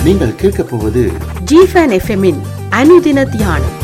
நீங்கள் கேட்கப் போவது ஜிஃபன் எஃப்எம்மின் அனுதின தியானம்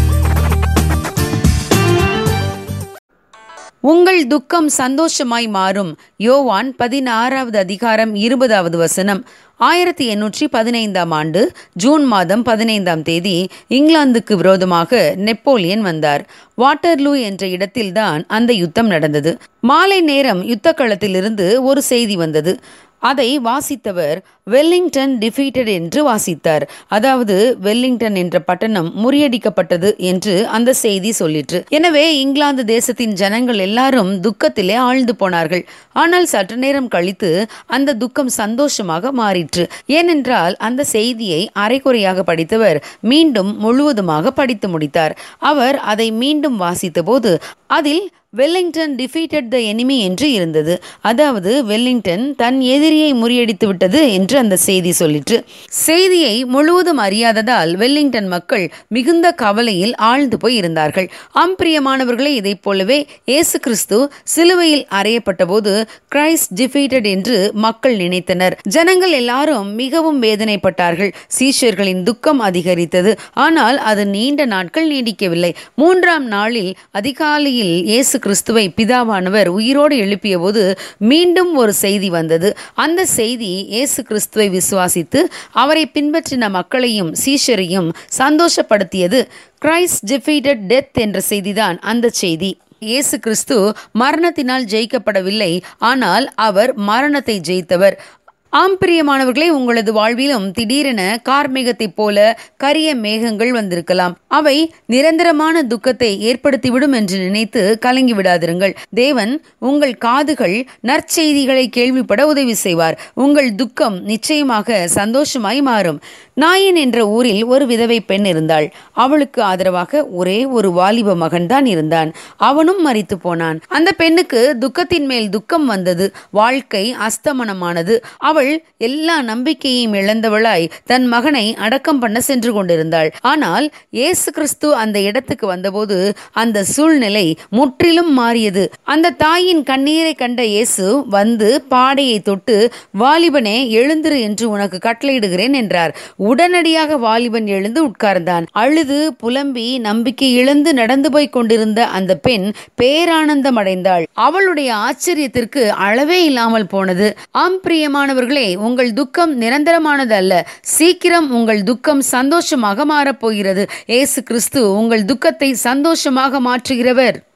உங்கள் துக்கம் சந்தோஷமாய் மாறும் யோவான் பதினாறாவது அதிகாரம் இருபதாவது வசனம் ஆயிரத்தி எண்ணூற்றி பதினைந்தாம் ஆண்டு ஜூன் மாதம் பதினைந்தாம் தேதி இங்கிலாந்துக்கு விரோதமாக நெப்போலியன் வந்தார் வாட்டர்லூ என்ற இடத்தில்தான் அந்த யுத்தம் நடந்தது மாலை நேரம் யுத்த களத்திலிருந்து ஒரு செய்தி வந்தது அதை வாசித்தவர் வெல்லிங்டன் டிஃபீட்டட் என்று வாசித்தார் அதாவது வெல்லிங்டன் என்ற பட்டணம் முறியடிக்கப்பட்டது என்று அந்த செய்தி சொல்லிற்று எனவே இங்கிலாந்து தேசத்தின் ஜனங்கள் எல்லாரும் துக்கத்திலே ஆழ்ந்து போனார்கள் ஆனால் சற்று நேரம் கழித்து அந்த துக்கம் சந்தோஷமாக மாறிற்று ஏனென்றால் அந்த செய்தியை அரைக்குறையாக படித்தவர் மீண்டும் முழுவதுமாக படித்து முடித்தார் அவர் அதை மீண்டும் வாசித்தபோது அதில் வெல்லிங்டன் டிஃபீட்டட் த எனிமி என்று இருந்தது அதாவது வெல்லிங்டன் தன் எதிரியை முறியடித்து விட்டது என்று அந்த செய்தி சொல்லிற்று செய்தியை முழுவதும் அறியாததால் வெல்லிங்டன் மக்கள் மிகுந்த கவலையில் ஆழ்ந்து போய் இருந்தார்கள் அம்பிரியமானவர்களே இதைப் போலவே இயேசு கிறிஸ்து சிலுவையில் அறையப்பட்ட போது கிரைஸ்ட் டிஃபீட்டட் என்று மக்கள் நினைத்தனர் ஜனங்கள் எல்லாரும் மிகவும் வேதனைப்பட்டார்கள் சீஷர்களின் துக்கம் அதிகரித்தது ஆனால் அது நீண்ட நாட்கள் நீடிக்கவில்லை மூன்றாம் நாளில் அதிகாலையில் இயேசு கிறிஸ்துவை பிதாவானவர் உயிரோடு எழுப்பிய போது மீண்டும் ஒரு செய்தி வந்தது அந்த செய்தி இயேசு கிறிஸ்துவை விசுவாசித்து அவரை பின்பற்றின மக்களையும் சீஷரையும் சந்தோஷப்படுத்தியது கிரைஸ்ட் டிஃபீட்டட் டெத் என்ற செய்திதான் அந்த செய்தி இயேசு கிறிஸ்து மரணத்தினால் ஜெயிக்கப்படவில்லை ஆனால் அவர் மரணத்தை ஜெயித்தவர் ஆம் பிரியமானவர்களே உங்களது வாழ்விலும் திடீரென கார்மேகத்தைப் போல கரிய மேகங்கள் வந்திருக்கலாம் அவை நிரந்தரமான துக்கத்தை ஏற்படுத்திவிடும் என்று நினைத்து கலங்கி விடாதிருங்கள் தேவன் உங்கள் காதுகள் நற்செய்திகளை கேள்விப்பட உதவி செய்வார் உங்கள் துக்கம் நிச்சயமாக சந்தோஷமாய் மாறும் நாயன் என்ற ஊரில் ஒரு விதவை பெண் இருந்தாள் அவளுக்கு ஆதரவாக ஒரே ஒரு வாலிப மகன்தான் இருந்தான் அவனும் மறித்து போனான் அந்த பெண்ணுக்கு துக்கத்தின் மேல் துக்கம் வந்தது வாழ்க்கை அஸ்தமனமானது அவள் எல்லா நம்பிக்கையையும் இழந்தவளாய் தன் மகனை அடக்கம் பண்ண சென்று கொண்டிருந்தாள் ஆனால் இயேசு கிறிஸ்து அந்த இடத்துக்கு வந்தபோது அந்த சூழ்நிலை முற்றிலும் மாறியது அந்த தாயின் கண்ணீரை கண்ட இயேசு வந்து பாடையை தொட்டு வாலிபனே எழுந்திரு என்று உனக்கு கட்டளையிடுகிறேன் என்றார் உடனடியாக வாலிபன் எழுந்து உட்கார்ந்தான் அழுது புலம்பி நம்பிக்கை இழந்து நடந்து போய் கொண்டிருந்த அந்த பெண் பேரானந்தம் அடைந்தாள் அவளுடைய ஆச்சரியத்திற்கு அளவே இல்லாமல் போனது ஆம் பிரியமானவர்களே உங்கள் துக்கம் நிரந்தரமானது அல்ல சீக்கிரம் உங்கள் துக்கம் சந்தோஷமாக மாறப்போகிறது இயேசு கிறிஸ்து உங்கள் துக்கத்தை சந்தோஷமாக மாற்றுகிறவர்